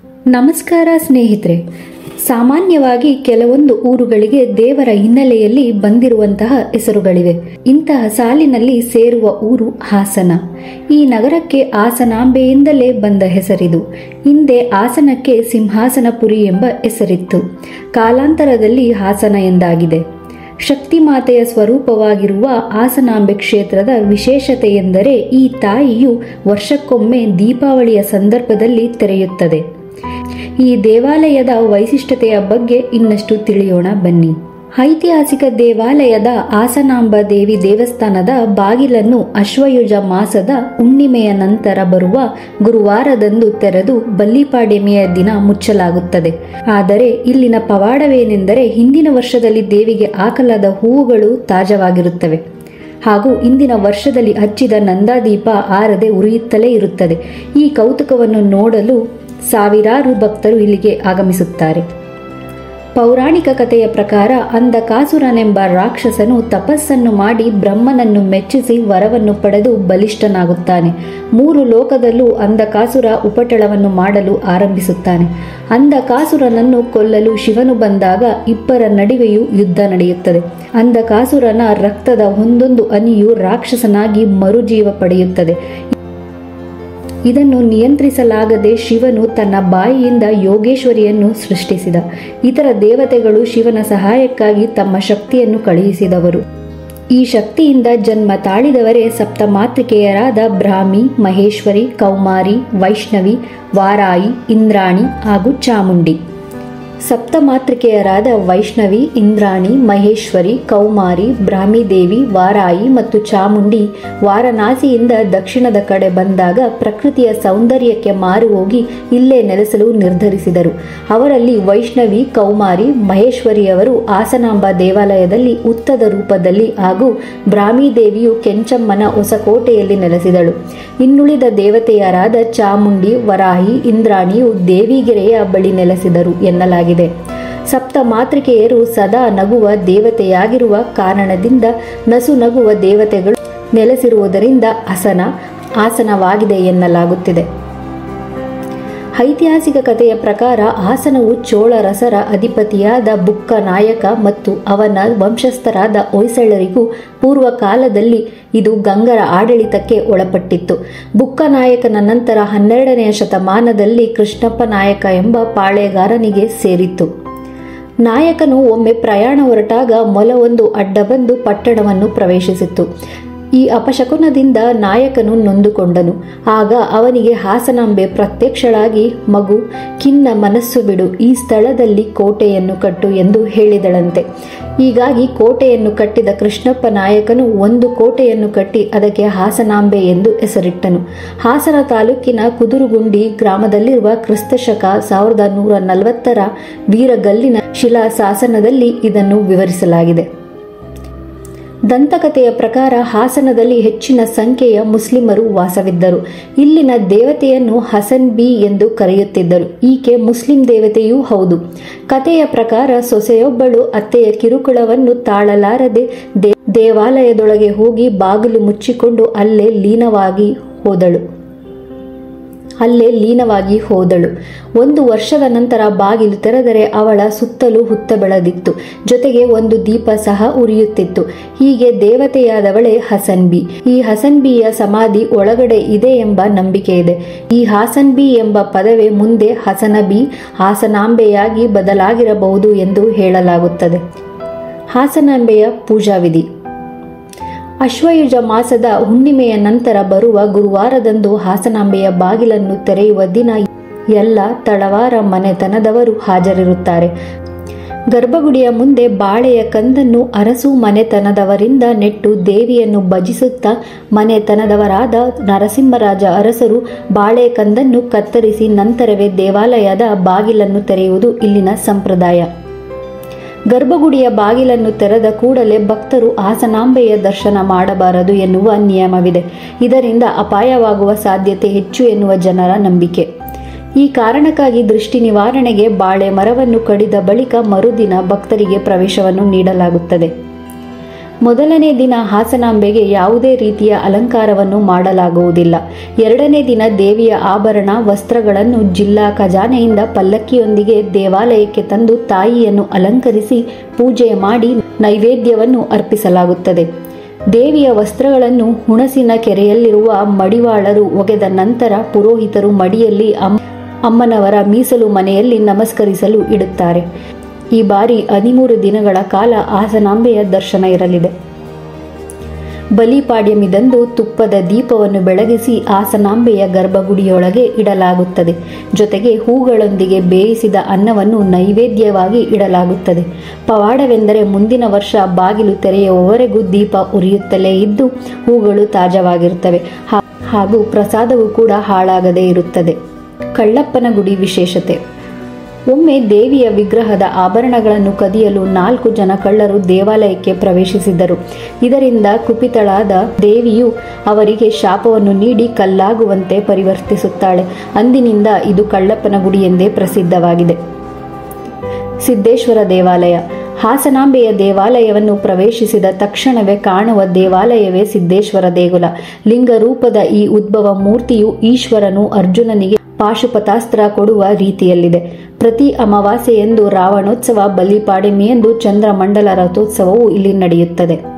ನಮಸ್ಕಾರ ಸ್ನೇಹಿತರೆ ಸಾಮಾನ್ಯವಾಗಿ ಕೆಲವೊಂದು ಊರುಗಳಿಗೆ ದೇವರ ಹಿನ್ನೆಲೆಯಲ್ಲಿ ಬಂದಿರುವಂತಹ ಹೆಸರುಗಳಿವೆ ಇಂತಹ ಸಾಲಿನಲ್ಲಿ ಸೇರುವ ಊರು ಹಾಸನ ಈ ನಗರಕ್ಕೆ ಹಾಸನಾಂಬೆಯಿಂದಲೇ ಬಂದ ಹೆಸರಿದು ಹಿಂದೆ ಹಾಸನಕ್ಕೆ ಸಿಂಹಾಸನಪುರಿ ಎಂಬ ಹೆಸರಿತ್ತು ಕಾಲಾಂತರದಲ್ಲಿ ಹಾಸನ ಎಂದಾಗಿದೆ ಶಕ್ತಿಮಾತೆಯ ಸ್ವರೂಪವಾಗಿರುವ ಹಾಸನಾಂಬೆ ಕ್ಷೇತ್ರದ ವಿಶೇಷತೆ ಎಂದರೆ ಈ ತಾಯಿಯು ವರ್ಷಕ್ಕೊಮ್ಮೆ ದೀಪಾವಳಿಯ ಸಂದರ್ಭದಲ್ಲಿ ತೆರೆಯುತ್ತದೆ ಈ ದೇವಾಲಯದ ವೈಶಿಷ್ಟ್ಯತೆಯ ಬಗ್ಗೆ ಇನ್ನಷ್ಟು ತಿಳಿಯೋಣ ಬನ್ನಿ ಐತಿಹಾಸಿಕ ದೇವಾಲಯದ ಹಾಸನಾಂಬ ದೇವಿ ದೇವಸ್ಥಾನದ ಬಾಗಿಲನ್ನು ಅಶ್ವಯುಜ ಮಾಸದ ಹುಣ್ಣಿಮೆಯ ನಂತರ ಬರುವ ಗುರುವಾರದಂದು ತೆರೆದು ಬಲ್ಲಿಪಾಡ್ಯಮಿಯ ದಿನ ಮುಚ್ಚಲಾಗುತ್ತದೆ ಆದರೆ ಇಲ್ಲಿನ ಪವಾಡವೇನೆಂದರೆ ಹಿಂದಿನ ವರ್ಷದಲ್ಲಿ ದೇವಿಗೆ ಹಾಕಲಾದ ಹೂವುಗಳು ತಾಜವಾಗಿರುತ್ತವೆ ಹಾಗೂ ಇಂದಿನ ವರ್ಷದಲ್ಲಿ ಹಚ್ಚಿದ ನಂದಾದೀಪ ಆರದೆ ಉರಿಯುತ್ತಲೇ ಇರುತ್ತದೆ ಈ ಕೌತುಕವನ್ನು ನೋಡಲು ಸಾವಿರಾರು ಭಕ್ತರು ಇಲ್ಲಿಗೆ ಆಗಮಿಸುತ್ತಾರೆ ಪೌರಾಣಿಕ ಕಥೆಯ ಪ್ರಕಾರ ಅಂಧಕಾಸುರನೆಂಬ ರಾಕ್ಷಸನು ತಪಸ್ಸನ್ನು ಮಾಡಿ ಬ್ರಹ್ಮನನ್ನು ಮೆಚ್ಚಿಸಿ ವರವನ್ನು ಪಡೆದು ಬಲಿಷ್ಠನಾಗುತ್ತಾನೆ ಮೂರು ಲೋಕದಲ್ಲೂ ಅಂಧಕಾಸುರ ಉಪಟಳವನ್ನು ಮಾಡಲು ಆರಂಭಿಸುತ್ತಾನೆ ಅಂಧಕಾಸುರನನ್ನು ಕೊಲ್ಲಲು ಶಿವನು ಬಂದಾಗ ಇಬ್ಬರ ನಡುವೆಯೂ ಯುದ್ಧ ನಡೆಯುತ್ತದೆ ಅಂಧಕಾಸುರನ ರಕ್ತದ ಒಂದೊಂದು ಹನಿಯು ರಾಕ್ಷಸನಾಗಿ ಮರುಜೀವ ಪಡೆಯುತ್ತದೆ ಇದನ್ನು ನಿಯಂತ್ರಿಸಲಾಗದೆ ಶಿವನು ತನ್ನ ಬಾಯಿಯಿಂದ ಯೋಗೇಶ್ವರಿಯನ್ನು ಸೃಷ್ಟಿಸಿದ ಇತರ ದೇವತೆಗಳು ಶಿವನ ಸಹಾಯಕ್ಕಾಗಿ ತಮ್ಮ ಶಕ್ತಿಯನ್ನು ಕಳುಹಿಸಿದವರು ಈ ಶಕ್ತಿಯಿಂದ ಜನ್ಮ ತಾಳಿದವರೇ ಸಪ್ತಮಾತೃಕೆಯರಾದ ಬ್ರಾಹ್ಮಿ ಮಹೇಶ್ವರಿ ಕೌಮಾರಿ ವೈಷ್ಣವಿ ವಾರಾಯಿ ಇಂದ್ರಾಣಿ ಹಾಗೂ ಚಾಮುಂಡಿ ಸಪ್ತಮಾತೃಕೆಯರಾದ ವೈಷ್ಣವಿ ಇಂದ್ರಾಣಿ ಮಹೇಶ್ವರಿ ಕೌಮಾರಿ ಬ್ರಾಹ್ಮಿದೇವಿ ವಾರಾಯಿ ಮತ್ತು ಚಾಮುಂಡಿ ವಾರಣಾಸಿಯಿಂದ ದಕ್ಷಿಣದ ಕಡೆ ಬಂದಾಗ ಪ್ರಕೃತಿಯ ಸೌಂದರ್ಯಕ್ಕೆ ಮಾರು ಹೋಗಿ ಇಲ್ಲೇ ನೆಲೆಸಲು ನಿರ್ಧರಿಸಿದರು ಅವರಲ್ಲಿ ವೈಷ್ಣವಿ ಕೌಮಾರಿ ಮಹೇಶ್ವರಿಯವರು ಹಾಸನಾಂಬ ದೇವಾಲಯದಲ್ಲಿ ಉತ್ತದ ರೂಪದಲ್ಲಿ ಹಾಗೂ ಬ್ರಾಹ್ಮಿದೇವಿಯು ಕೆಂಚಮ್ಮನ ಹೊಸಕೋಟೆಯಲ್ಲಿ ನೆಲೆಸಿದಳು ಇನ್ನುಳಿದ ದೇವತೆಯರಾದ ಚಾಮುಂಡಿ ವರಾಹಿ ಇಂದ್ರಾಣಿಯು ದೇವಿಗೆರೆಯ ಬಳಿ ನೆಲೆಸಿದರು ಎನ್ನಲಾಗಿದೆ ಸಪ್ತ ಮಾತೃಕೆಯರು ಸದಾ ನಗುವ ದೇವತೆಯಾಗಿರುವ ಕಾರಣದಿಂದ ನಸು ನಗುವ ದೇವತೆಗಳು ನೆಲೆಸಿರುವುದರಿಂದ ಹಸನ ಆಸನವಾಗಿದೆ ಎನ್ನಲಾಗುತ್ತಿದೆ ಐತಿಹಾಸಿಕ ಕಥೆಯ ಪ್ರಕಾರ ಹಾಸನವು ಚೋಳರಸರ ಅಧಿಪತಿಯಾದ ಬುಕ್ಕ ನಾಯಕ ಮತ್ತು ಅವನ ವಂಶಸ್ಥರಾದ ಹೊಯ್ಸಳರಿಗೂ ಪೂರ್ವ ಕಾಲದಲ್ಲಿ ಇದು ಗಂಗರ ಆಡಳಿತಕ್ಕೆ ಒಳಪಟ್ಟಿತ್ತು ಬುಕ್ಕ ನಾಯಕನ ನಂತರ ಹನ್ನೆರಡನೆಯ ಶತಮಾನದಲ್ಲಿ ಕೃಷ್ಣಪ್ಪ ನಾಯಕ ಎಂಬ ಪಾಳೆಗಾರನಿಗೆ ಸೇರಿತ್ತು ನಾಯಕನು ಒಮ್ಮೆ ಪ್ರಯಾಣ ಹೊರಟಾಗ ಮೊಲವೊಂದು ಅಡ್ಡ ಬಂದು ಪಟ್ಟಣವನ್ನು ಪ್ರವೇಶಿಸಿತ್ತು ಈ ಅಪಶಕುನದಿಂದ ನಾಯಕನು ನೊಂದುಕೊಂಡನು ಆಗ ಅವನಿಗೆ ಹಾಸನಾಂಬೆ ಪ್ರತ್ಯಕ್ಷಳಾಗಿ ಮಗು ಖಿನ್ನ ಮನಸ್ಸು ಬಿಡು ಈ ಸ್ಥಳದಲ್ಲಿ ಕೋಟೆಯನ್ನು ಕಟ್ಟು ಎಂದು ಹೇಳಿದಳಂತೆ ಹೀಗಾಗಿ ಕೋಟೆಯನ್ನು ಕಟ್ಟಿದ ಕೃಷ್ಣಪ್ಪ ನಾಯಕನು ಒಂದು ಕೋಟೆಯನ್ನು ಕಟ್ಟಿ ಅದಕ್ಕೆ ಹಾಸನಾಂಬೆ ಎಂದು ಹೆಸರಿಟ್ಟನು ಹಾಸನ ತಾಲೂಕಿನ ಕುದುರುಗುಂಡಿ ಗ್ರಾಮದಲ್ಲಿರುವ ಕ್ರಿಸ್ತಶಕ ಸಾವಿರದ ನೂರ ನಲವತ್ತರ ವೀರಗಲ್ಲಿನ ಶಿಲಾಶಾಸನದಲ್ಲಿ ಇದನ್ನು ವಿವರಿಸಲಾಗಿದೆ ದಂತಕಥೆಯ ಪ್ರಕಾರ ಹಾಸನದಲ್ಲಿ ಹೆಚ್ಚಿನ ಸಂಖ್ಯೆಯ ಮುಸ್ಲಿಮರು ವಾಸವಿದ್ದರು ಇಲ್ಲಿನ ದೇವತೆಯನ್ನು ಹಸನ್ ಬಿ ಎಂದು ಕರೆಯುತ್ತಿದ್ದರು ಈಕೆ ಮುಸ್ಲಿಂ ದೇವತೆಯೂ ಹೌದು ಕಥೆಯ ಪ್ರಕಾರ ಸೊಸೆಯೊಬ್ಬಳು ಅತ್ತೆಯ ಕಿರುಕುಳವನ್ನು ತಾಳಲಾರದೆ ದೇವಾಲಯದೊಳಗೆ ಹೋಗಿ ಬಾಗಿಲು ಮುಚ್ಚಿಕೊಂಡು ಅಲ್ಲೇ ಲೀನವಾಗಿ ಹೋದಳು ಅಲ್ಲೇ ಲೀನವಾಗಿ ಹೋದಳು ಒಂದು ವರ್ಷದ ನಂತರ ಬಾಗಿಲು ತೆರೆದರೆ ಅವಳ ಸುತ್ತಲೂ ಹುತ್ತ ಬೆಳೆದಿತ್ತು ಜೊತೆಗೆ ಒಂದು ದೀಪ ಸಹ ಉರಿಯುತ್ತಿತ್ತು ಹೀಗೆ ದೇವತೆಯಾದವಳೇ ಹಸನ್ಬಿ ಈ ಹಸನ್ಬಿಯ ಸಮಾಧಿ ಒಳಗಡೆ ಇದೆ ಎಂಬ ನಂಬಿಕೆ ಇದೆ ಈ ಹಾಸನ್ಬಿ ಎಂಬ ಪದವೇ ಮುಂದೆ ಹಸನಬಿ ಹಾಸನಾಂಬೆಯಾಗಿ ಬದಲಾಗಿರಬಹುದು ಎಂದು ಹೇಳಲಾಗುತ್ತದೆ ಹಾಸನಾಂಬೆಯ ಪೂಜಾ ವಿಧಿ ಅಶ್ವಯುಜ ಮಾಸದ ಹುಣ್ಣಿಮೆಯ ನಂತರ ಬರುವ ಗುರುವಾರದಂದು ಹಾಸನಾಂಬೆಯ ಬಾಗಿಲನ್ನು ತೆರೆಯುವ ದಿನ ಎಲ್ಲ ತಳವಾರ ಮನೆತನದವರು ಹಾಜರಿರುತ್ತಾರೆ ಗರ್ಭಗುಡಿಯ ಮುಂದೆ ಬಾಳೆಯ ಕಂದನ್ನು ಅರಸು ಮನೆತನದವರಿಂದ ನೆಟ್ಟು ದೇವಿಯನ್ನು ಭಜಿಸುತ್ತಾ ಮನೆತನದವರಾದ ನರಸಿಂಹರಾಜ ಅರಸರು ಬಾಳೆ ಕಂದನ್ನು ಕತ್ತರಿಸಿ ನಂತರವೇ ದೇವಾಲಯದ ಬಾಗಿಲನ್ನು ತೆರೆಯುವುದು ಇಲ್ಲಿನ ಸಂಪ್ರದಾಯ ಗರ್ಭಗುಡಿಯ ಬಾಗಿಲನ್ನು ತೆರೆದ ಕೂಡಲೇ ಭಕ್ತರು ಹಾಸನಾಂಬೆಯ ದರ್ಶನ ಮಾಡಬಾರದು ಎನ್ನುವ ನಿಯಮವಿದೆ ಇದರಿಂದ ಅಪಾಯವಾಗುವ ಸಾಧ್ಯತೆ ಹೆಚ್ಚು ಎನ್ನುವ ಜನರ ನಂಬಿಕೆ ಈ ಕಾರಣಕ್ಕಾಗಿ ದೃಷ್ಟಿ ನಿವಾರಣೆಗೆ ಬಾಳೆ ಮರವನ್ನು ಕಡಿದ ಬಳಿಕ ಮರುದಿನ ಭಕ್ತರಿಗೆ ಪ್ರವೇಶವನ್ನು ನೀಡಲಾಗುತ್ತದೆ ಮೊದಲನೇ ದಿನ ಹಾಸನಾಂಬೆಗೆ ಯಾವುದೇ ರೀತಿಯ ಅಲಂಕಾರವನ್ನು ಮಾಡಲಾಗುವುದಿಲ್ಲ ಎರಡನೇ ದಿನ ದೇವಿಯ ಆಭರಣ ವಸ್ತ್ರಗಳನ್ನು ಜಿಲ್ಲಾ ಖಜಾನೆಯಿಂದ ಪಲ್ಲಕ್ಕಿಯೊಂದಿಗೆ ದೇವಾಲಯಕ್ಕೆ ತಂದು ತಾಯಿಯನ್ನು ಅಲಂಕರಿಸಿ ಪೂಜೆ ಮಾಡಿ ನೈವೇದ್ಯವನ್ನು ಅರ್ಪಿಸಲಾಗುತ್ತದೆ ದೇವಿಯ ವಸ್ತ್ರಗಳನ್ನು ಹುಣಸಿನ ಕೆರೆಯಲ್ಲಿರುವ ಮಡಿವಾಳರು ಒಗೆದ ನಂತರ ಪುರೋಹಿತರು ಮಡಿಯಲ್ಲಿ ಅಮ್ಮನವರ ಮೀಸಲು ಮನೆಯಲ್ಲಿ ನಮಸ್ಕರಿಸಲು ಇಡುತ್ತಾರೆ ಈ ಬಾರಿ ಹದಿಮೂರು ದಿನಗಳ ಕಾಲ ಹಾಸನಾಂಬೆಯ ದರ್ಶನ ಇರಲಿದೆ ಬಲಿಪಾಡ್ಯಮಿದಂದು ತುಪ್ಪದ ದೀಪವನ್ನು ಬೆಳಗಿಸಿ ಹಾಸನಾಂಬೆಯ ಗರ್ಭಗುಡಿಯೊಳಗೆ ಇಡಲಾಗುತ್ತದೆ ಜೊತೆಗೆ ಹೂಗಳೊಂದಿಗೆ ಬೇಯಿಸಿದ ಅನ್ನವನ್ನು ನೈವೇದ್ಯವಾಗಿ ಇಡಲಾಗುತ್ತದೆ ಪವಾಡವೆಂದರೆ ಮುಂದಿನ ವರ್ಷ ಬಾಗಿಲು ತೆರೆಯುವವರೆಗೂ ದೀಪ ಉರಿಯುತ್ತಲೇ ಇದ್ದು ಹೂಗಳು ತಾಜಾವಾಗಿರುತ್ತವೆ ಹಾಗೂ ಪ್ರಸಾದವು ಕೂಡ ಹಾಳಾಗದೇ ಇರುತ್ತದೆ ಕಳ್ಳಪ್ಪನ ಗುಡಿ ವಿಶೇಷತೆ ಒಮ್ಮೆ ದೇವಿಯ ವಿಗ್ರಹದ ಆಭರಣಗಳನ್ನು ಕದಿಯಲು ನಾಲ್ಕು ಜನ ಕಳ್ಳರು ದೇವಾಲಯಕ್ಕೆ ಪ್ರವೇಶಿಸಿದ್ದರು ಇದರಿಂದ ಕುಪಿತಳಾದ ದೇವಿಯು ಅವರಿಗೆ ಶಾಪವನ್ನು ನೀಡಿ ಕಲ್ಲಾಗುವಂತೆ ಪರಿವರ್ತಿಸುತ್ತಾಳೆ ಅಂದಿನಿಂದ ಇದು ಕಳ್ಳಪ್ಪನ ಗುಡಿ ಎಂದೇ ಪ್ರಸಿದ್ಧವಾಗಿದೆ ಸಿದ್ದೇಶ್ವರ ದೇವಾಲಯ ಹಾಸನಾಂಬೆಯ ದೇವಾಲಯವನ್ನು ಪ್ರವೇಶಿಸಿದ ತಕ್ಷಣವೇ ಕಾಣುವ ದೇವಾಲಯವೇ ಸಿದ್ದೇಶ್ವರ ದೇಗುಲ ಲಿಂಗರೂಪದ ಈ ಉದ್ಭವ ಮೂರ್ತಿಯು ಈಶ್ವರನು ಅರ್ಜುನನಿಗೆ ಪಾಶುಪತಾಸ್ತ್ರ ಕೊಡುವ ರೀತಿಯಲ್ಲಿದೆ ಪ್ರತಿ ಅಮಾವಾಸ್ಯೆಯಂದು ರಾವಣೋತ್ಸವ ಬಲಿಪಾಡಿಮೆಯಂದು ಚಂದ್ರಮಂಡಲ ರಥೋತ್ಸವವು ಇಲ್ಲಿ ನಡೆಯುತ್ತದೆ